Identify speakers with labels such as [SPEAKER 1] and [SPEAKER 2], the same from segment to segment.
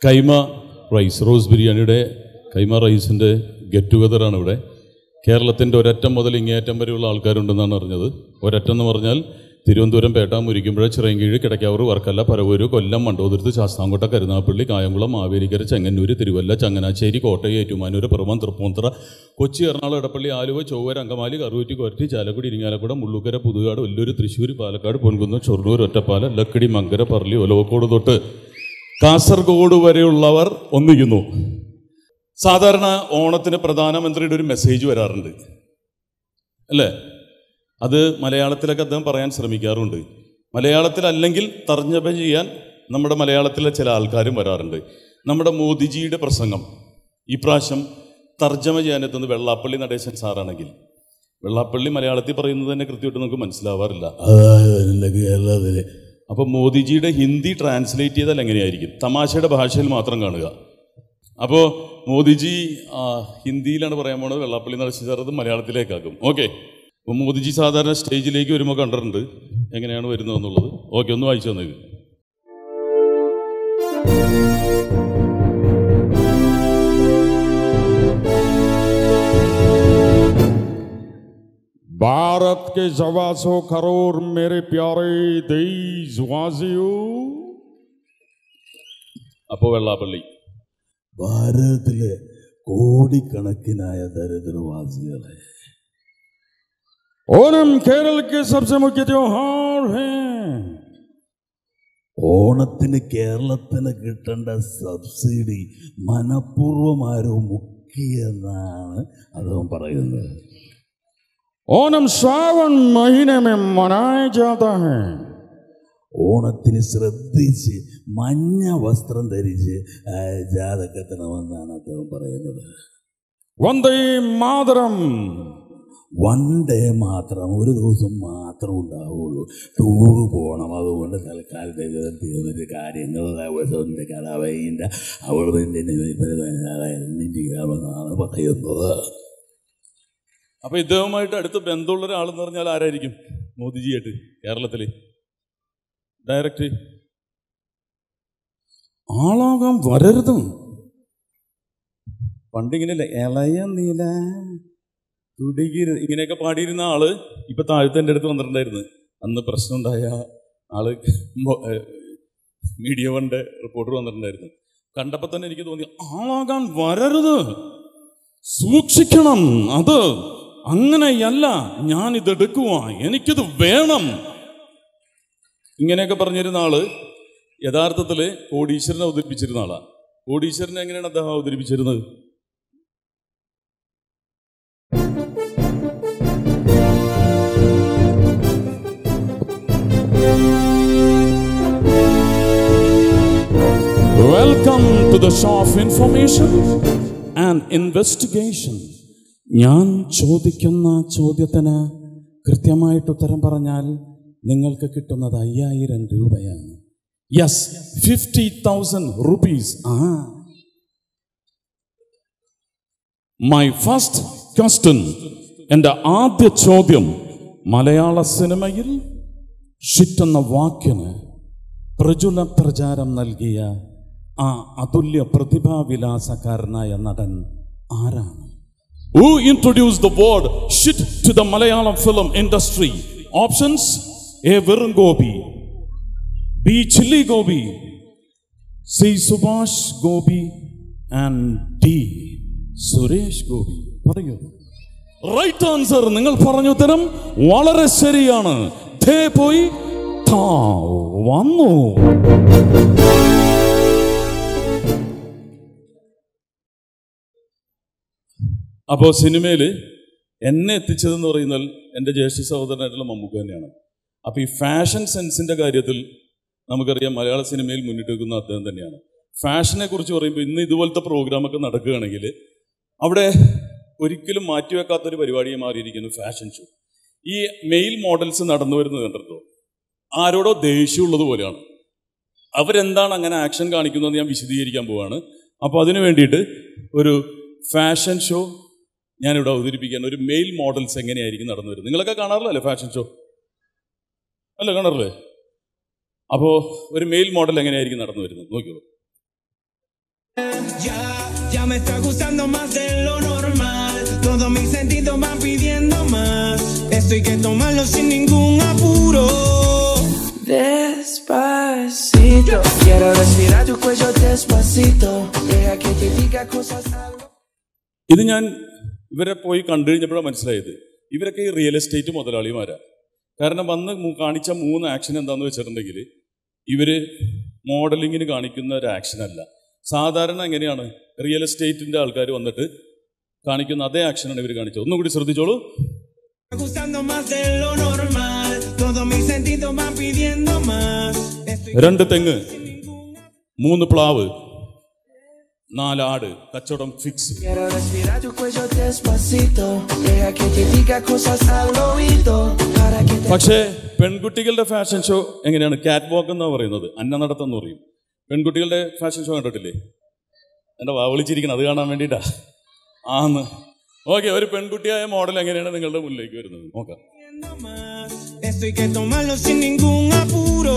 [SPEAKER 1] കൈമ rice rose ബിരിയാണിയുടെ കൈമ റൈസിൻ്റെ get ടുഗദറാണ് ഇവിടെ കേരളത്തിൻ്റെ ഒരറ്റം മുതൽ ഇങ്ങേയറ്റം വരെയുള്ള ആൾക്കാരുണ്ടെന്നാണ് അറിഞ്ഞത് ഒരറ്റം എന്ന് പറഞ്ഞാൽ തിരുവനന്തപുരം പേട്ട മുരിക്കുമ്പുഴ ചിറയൻകീഴ് കിടക്കാവൂർ വർക്കല പരവൂര് കൊല്ലം മണ്ടോതുരുത്ത് ശാസ്താംകോട്ട കരുനാഗപ്പള്ളി കായംകുളം മാവേലിക്കര ചെങ്ങന്നൂര് തിരുവല്ല ചങ്ങനാശ്ശേരി കോട്ടയം ഏറ്റുമാനൂർ പിറവം തൃപ്പൂണിത്തറ കൊച്ചി എറണാകുളം എടപ്പള്ളി ആലുവ ചൊവ്വ അങ്കമാലി കറുവറ്റി കൊരട്ടി ചാലക്കുടി ഇരിങ്ങാലക്കുട മുള്ളുക്കര പുതുകാട് വെല്ലൂർ തൃശ്ശൂർ പാലക്കാട് പൊൻകുന്നം ഷൊർണൂർ ഒറ്റപ്പാല ലക്കിടി മങ്കര പറളി ഒലവക്കോട് തൊട്ട് കാസർഗോഡ് വരെയുള്ളവർ ഒന്നിക്കുന്നു സാധാരണ ഓണത്തിന് പ്രധാനമന്ത്രിയുടെ ഒരു മെസ്സേജ് വരാറുണ്ട് അല്ലേ അത് മലയാളത്തിലൊക്കെ അദ്ദേഹം പറയാൻ ശ്രമിക്കാറുണ്ട് മലയാളത്തിലല്ലെങ്കിൽ തർജ്ജമ ചെയ്യാൻ നമ്മുടെ മലയാളത്തിലെ ചില ആൾക്കാരും വരാറുണ്ട് നമ്മുടെ മോദിജിയുടെ പ്രസംഗം ഈ പ്രാവശ്യം തർജ്ജമ ചെയ്യാനെത്തുന്നത് വെള്ളാപ്പള്ളി നടേശൻ സാറാണെങ്കിൽ വെള്ളാപ്പള്ളി മലയാളത്തിൽ പറയുന്നത് തന്നെ കൃത്യമായിട്ട് നമുക്ക് മനസ്സിലാവാറില്ല
[SPEAKER 2] അതായത് കേരളത്തില്
[SPEAKER 1] അപ്പോൾ മോദിജിയുടെ ഹിന്ദി ട്രാൻസ്ലേറ്റ് ചെയ്താൽ എങ്ങനെയായിരിക്കും തമാശയുടെ ഭാഷയിൽ മാത്രം കാണുക അപ്പോൾ മോദിജി ആ, ഹിന്ദിയിലാണ് പറയാൻ പോണത് വെള്ളാപ്പള്ളി നടേശൻ സാർ അത് മലയാളത്തിലേക്കാക്കും ഓക്കെ അപ്പോൾ മോദിജി സാധാരണ സ്റ്റേജിലേക്ക് വരുമ്പോൾ കണ്ടിട്ടുണ്ട് എങ്ങനെയാണ് വരുന്നതെന്നുള്ളത് ഓക്കെ ഒന്ന് വായിച്ചു തന്നേക്ക്
[SPEAKER 3] भारत के सवा सौ करोड़ मेरे प्यारे देशवासियों
[SPEAKER 1] അപ്പോൾ വെള്ളാപ്പള്ളി
[SPEAKER 2] ഭാരതത്തിലെ കോടിക്കണക്കിനായ ദരിദ്രവാസികളെ
[SPEAKER 3] ओणम केरल के सबसे मुख्य त्योहार है
[SPEAKER 2] ഓണത്തിന് കേരളത്തിന് കിട്ടേണ്ട സബ്സിഡി മനഃപൂർവ്വം ആരോ മുക്കിയെന്നാണ് അദ്ദേഹം പറയുന്നത്
[SPEAKER 3] ओणम श्रावण महीने में मनाया जाता है
[SPEAKER 2] ഓണത്തിന് ശ്രദ്ധിച്ച് മഞ്ഞ വസ്ത്രം ധരിച്ച് ആ, ജാതകത്തണമെന്നാണ് അദ്ദേഹം പറയുന്നത്
[SPEAKER 3] वंदे मातरम
[SPEAKER 2] വൺ ഡേ മാത്രം ഒരു ദിവസം മാത്രം ഉണ്ടാവുള്ളൂ ടൂറ് പോകണം അതുകൊണ്ട് തൽക്കാലത്തെ തീർന്നിട്ട് കാര്യങ്ങൾ അവസരത്തിൻ്റെ കലാവൈൻ്റെ അവിടുത്തെ നിന്നിരിക്കാമെന്നാണ് പറയുന്നത്
[SPEAKER 1] അപ്പോൾ ഇദ്ദേഹവുമായിട്ട് അടുത്ത് ബന്ധമുള്ള ഒരാളെന്ന് പറഞ്ഞാൽ ആരായിരിക്കും മോദിജിയായിട്ട് കേരളത്തിൽ ഡയറക്റ്റ്
[SPEAKER 3] ആളാകാൻ വരരുത്
[SPEAKER 1] പണ്ടിങ്ങനെയല്ലേ ഇളയ നീല തുടികിര ഇങ്ങനെയൊക്കെ പാടിയിരുന്ന ആള് ഇപ്പൊ താഴത്തെ എൻ്റെ അടുത്ത് വന്നിട്ടുണ്ടായിരുന്നു അന്ന് പ്രശ്നമുണ്ടായ ആള് മൊ- ഏ, മീഡിയ വണ്ട് റിപ്പോർട്ടർ വന്നിട്ടുണ്ടായിരുന്നു കണ്ടപ്പോൾ തന്നെ എനിക്ക് തോന്നി ആളാകാൻ വരരുത് സൂക്ഷിക്കണം അത് അങ്ങനെയല്ല ഞാൻ ഇതെടുക്കുക എനിക്കിത് വേണം ഇങ്ങനെയൊക്കെ പറഞ്ഞിരുന്ന ആള് യഥാർത്ഥത്തിൽ കോടീശ്വരനെ അവതരിപ്പിച്ചിരുന്ന ആളാ കോടീശ്വരനെ എങ്ങനെയാണ് അദ്ദേഹം അവതരിപ്പിച്ചിരുന്നത്
[SPEAKER 3] welcome to the show of information and investigation ഞാൻ ചോദിക്കുന്ന ചോദ്യത്തിന് കൃത്യമായിട്ട് ഉത്തരം പറഞ്ഞാൽ നിങ്ങൾക്ക് കിട്ടുന്നത് അയ്യായിരം രൂപയാണ് യെസ് ഫിഫ്റ്റി തൗസൻഡ് റുപ്പീസ് ആ മൈ ഫസ്റ്റ് ക്വസ്റ്റ്യൻ എൻ്റെ ആദ്യ ചോദ്യം മലയാള സിനിമയിൽ ഷിറ്റ് എന്ന വാക്കിന് പ്രചുല പ്രചാരം നൽകിയ ആ അതുല്യ പ്രതിഭാവിലാസക്കാരനായ നടൻ ആരാണ് Who introduced the word shit to the Malayalam film industry? Options A. Virun Gopi, B. Chilli Gopi, C. Subhash Gopi, and D. Suresh Gopi. പറയൂ റൈറ്റ് ആൻസർ നിങ്ങൾ പറഞ്ഞ ഉത്തരം വളരെ ശരിയാണ് ദേ പോയി താ വന്നു
[SPEAKER 1] അപ്പോൾ സിനിമയിൽ എന്നെ എത്തിച്ചതെന്ന് പറയുന്നത് എൻ്റെ ജ്യേഷ്ഠ സഹോദരനായിട്ടുള്ള മമ്മൂക്ക തന്നെയാണ് അപ്പോൾ ഈ ഫാഷൻ സെൻസിൻ്റെ കാര്യത്തിൽ നമുക്കറിയാം മലയാള സിനിമയിൽ മുന്നിട്ട് വെക്കുന്ന അദ്ദേഹം തന്നെയാണ് ഫാഷനെ കുറിച്ച് പറയുമ്പോൾ ഇന്ന് ഇതുപോലത്തെ പ്രോഗ്രാമൊക്കെ നടക്കുകയാണെങ്കിൽ അവിടെ ഒരിക്കലും മാറ്റിവെക്കാത്തൊരു പരിപാടിയെ മാറിയിരിക്കുന്നു ഫാഷൻ ഷോ ഈ മെയിൽ മോഡൽസ് നടന്നു വരുന്നത് കണ്ടിട്ടോ ആരോടോ ദേഷ്യമുള്ളത് പോലെയാണ് അവരെന്താണ് അങ്ങനെ ആക്ഷൻ കാണിക്കുന്നതെന്ന് ഞാൻ വിശദീകരിക്കാൻ പോവാണ് അപ്പോൾ അതിനു വേണ്ടിയിട്ട് ഒരു ഫാഷൻ ഷോ ഞാനിവിടെ അവതരിപ്പിക്കാൻ ഒരു മെയിൽ മോഡൽസ് എങ്ങനെയായിരിക്കും നടന്നു വരുന്നത് നിങ്ങളൊക്കെ കാണാറില്ലല്ലേ ഫാഷൻ ഷോ അല്ല കാണാറില്ലേ അപ്പോൾ ഒരു മെയിൽ മോഡൽ എങ്ങനെയായിരിക്കും നടന്നു വരുന്നത് നോക്കിയോ
[SPEAKER 4] Ya, ya me está gustando más de lo normal. Todos mis sentidos van pidiendo más. Esto hay que tomarlo sin ningún apuro.
[SPEAKER 5] Despacito, quiero respirar tu cuello despacito. Deja que te diga cosas al
[SPEAKER 1] ഇത് ഞാൻ ഇവരെ പോയി കണ്ടു കഴിഞ്ഞപ്പോഴാണ് മനസ്സിലായത് ഇവരൊക്കെ ഈ real estate മുതലാളിമാരാ കാരണം വന്ന് മൂ- കാണിച്ച മൂന്ന് ആക്ഷൻ എന്താണെന്ന് വെച്ചിട്ടുണ്ടെങ്കിൽ ഇവര് മോഡലിങ്ങിന് കാണിക്കുന്ന ഒരു ആക്ഷൻ അല്ല സാധാരണ എങ്ങനെയാണ് റിയൽ എസ്റ്റേറ്റിന്റെ ആൾക്കാർ വന്നിട്ട് കാണിക്കുന്ന അതേ ആക്ഷനാണ് ഇവർ കാണിച്ചത് ഒന്നും കൂടി ശ്രദ്ധിച്ചോളൂ
[SPEAKER 4] Me está gustando más de lo normal. Todos mis sentidos van pidiendo más. Esto hay
[SPEAKER 1] രണ്ട് തെങ്ങ് മൂന്ന് പ്ലാവ് നാലാട് കച്ചവടം fix
[SPEAKER 5] Quiero respirar tu cuello despacito. Deja que te diga cosas al oído. Para que te
[SPEAKER 1] പക്ഷേ പെൺകുട്ടികളുടെ fashion show എങ്ങനെയാണ് കാറ്റ് വാക്ക് എന്നാ പറയുന്നത് അന്നനടത്തം എന്ന് പറയും പെൺകുട്ടികളുടെ ഫാഷൻ ഷോ കണ്ടിട്ടില്ലേ എൻ്റെ വാ വിളിച്ചിരിക്കണം അത് കാണാൻ വേണ്ടിയിട്ടാ ആന്ന് ഓക്കെ ഒരു പെൺകുട്ടിയായ മോഡൽ എങ്ങനെയാണ് നിങ്ങളുടെ മുന്നിലേക്ക് വരുന്നത് നോക്കാം
[SPEAKER 4] pidiendo más. Esto hay que tomarlo sin ningún apuro.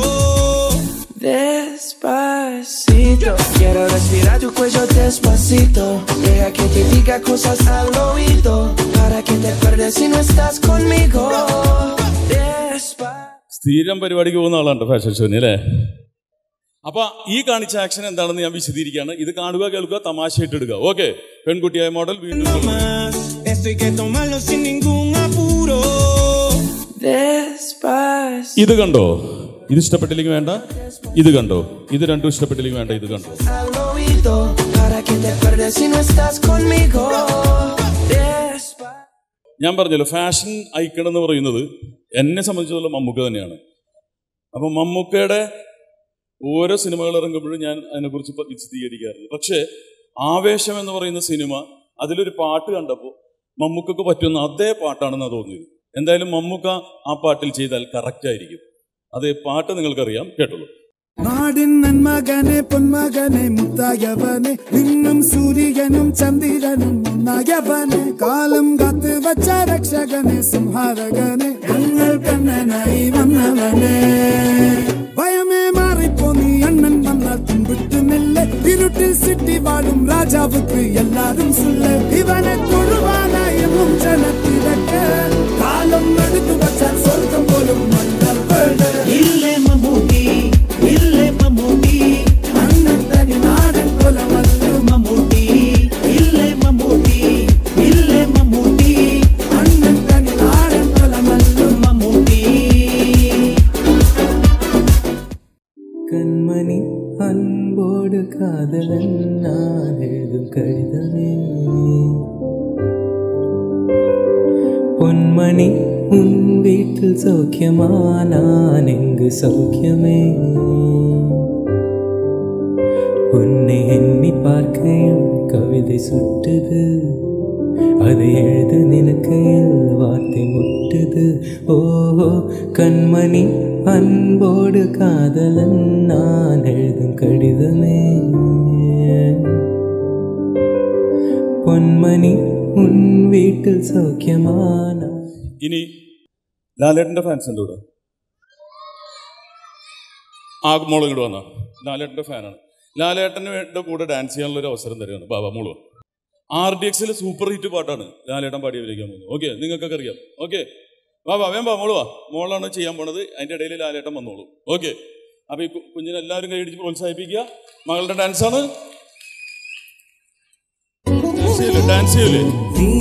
[SPEAKER 5] Despacito, quiero respirar tu cuello despacito. Deja que te diga cosas al oído. Para que te acuerdes si no estás conmigo. Despacito.
[SPEAKER 1] സ്ഥിരം പരിപാടിക്ക് പോകുന്ന ആളാണ് fashion ഷോന് അല്ലേ അപ്പൊ ഈ കാണിച്ച action എന്താണെന്ന് ഞാൻ വിശദീകരിക്കുകയാണ് ഇത് കാണുക കേൾക്കുക തമാശയായിട്ട് എടുക്കുക ഓക്കെ പെൺകുട്ടിയായ മോഡൽ വീണ്ടും കൊള്ളുന്നു.
[SPEAKER 4] Más. Esto hay que tomarlo sin ningún apuro.
[SPEAKER 5] Despacito.
[SPEAKER 1] ഇത് കണ്ടോ ഇത് ഇഷ്ടപ്പെട്ടില്ലെങ്കിൽ വേണ്ട ഇത് കണ്ടോ ഇത് രണ്ടും ഇഷ്ടപ്പെട്ടില്ലെങ്കിൽ വേണ്ട ഇത് കണ്ടോ
[SPEAKER 5] al oído para que te acuerdes si no estás conmigo. Despa-
[SPEAKER 1] ഞാൻ പറഞ്ഞല്ലോ ഫാഷൻ ഐക്കൺ എന്ന് പറയുന്നത് എന്നെ സംബന്ധിച്ചിടത്തോളം മമ്മൂക്ക തന്നെയാണ് അപ്പം മമ്മൂക്കയുടെ ഓരോ സിനിമകൾ ഇറങ്ങുമ്പോഴും ഞാൻ അതിനെക്കുറിച്ച് ഇപ്പം വിശദീകരിക്കാറുണ്ട് പക്ഷേ ആവേശം എന്ന് പറയുന്ന സിനിമ അതിലൊരു പാട്ട് കണ്ടപ്പോൾ മമ്മൂക്കക്ക് പറ്റുന്ന അതേ പാട്ടാണെന്നാണ് തോന്നിയത് എന്തായാലും മമ്മൂക്ക ആ പാട്ടിൽ ചെയ്താൽ കറക്റ്റ് ആയിരിക്കും അത് പാട്ട് നിങ്ങൾക്കറിയാം കേട്ടോളൂ
[SPEAKER 6] നാടിൻ നന്മകനെ പൊന്മകനെ മുത്തായവനെ നിന്നും സൂര്യനും ചന്ദ്രനും ഒന്നായവനെ കാലം കാത്ത് വച്ച രക്ഷകനെ സംഹാരകനെ ഞങ്ങൾ കണ്ണനായി വന്നവനെ ഭയമേ മാറിപ്പോ നീ അണ്ണൻ വന്നാൽ തുമ്പിട്ട് നെല്ല് ഇരുട്ടിൽ സിറ്റി വാഴും രാജാവുക്ക് എല്ലാരും സുല്ല് ഇവനെ തൊഴുവാനായി എന്നും ജനത്തിരക്ക് കാലം എടുത്തു വച്ചാൽ സ്വർഗം പോലും മണ്ണൽ വീട്
[SPEAKER 4] ഇല്ലേ മമ്മൂട്ടി ഇല്ലേ മമ്മൂട്ടി
[SPEAKER 6] അണ്ണൻ തനി നാടൻ കൊലമല്ലു
[SPEAKER 4] മമ്മൂട്ടി ഇല്ലേ മമ്മൂട്ടി ഇല്ലേ മമ്മൂട്ടി
[SPEAKER 6] അണ്ണൻ തനി നാടൻ കൊലമല്ലു
[SPEAKER 4] മമ്മൂട്ടി
[SPEAKER 5] கண்மணி அன்போடு காதலன் நான் எழுதும் கடிதமே பொன்மணி உன் வீட்டில் சௌக்கியமா நான் எங்கு சௌக்கியமே உன்னை எண்ணி பார்க்கையில் கவிதை சுட்டுது அதை எழுது நினைக்கையில் வார்த்தை முட்டுது ஓஹோ கண்மணி அன்போடு காதலன் நான் எழுதும் கடிதமே பொன்மணி உன் வீட்டில் சௌக்கியமான
[SPEAKER 1] ഇനി ലാലേട്ടന്റെ ഫാൻസ് ഉണ്ട് ഇവിടെ ആ മോള് ഇങ്ങോട്ട് വന്ന ലാലേട്ടന്റെ ഫാനാണ് ലാലേട്ടന് വേണ്ട കൂടെ ഡാൻസ് ചെയ്യാനുള്ള ഒരു അവസരം തരികയാണ് ബാബാ മോള് ആർ ഡി എക്സിലെ സൂപ്പർ ഹിറ്റ് പാട്ടാണ് ലാലേട്ടൻ പാടി അഭിനയിക്കാൻ പോകുന്നത് ഓക്കെ നിങ്ങൾക്കൊക്കെ അറിയാം ഓക്കെ വാ വാ വേം വാ മോള് വാ മോളാണ് ചെയ്യാൻ പോണത് അതിന്റെ ഇടയിൽ ലാലേട്ടൻ വന്നോളൂ ഓക്കെ അപ്പൊ ഈ കു- കുഞ്ഞിനെ എല്ലാവരും കൈയടിച്ച് പ്രോത്സാഹിപ്പിക്കുക മകളുടെ ഡാൻസാണ് ഡാൻസ് ചെയ്യൂലേ ഡാൻസ് ചെയ്യൂലേ
[SPEAKER 5] നീ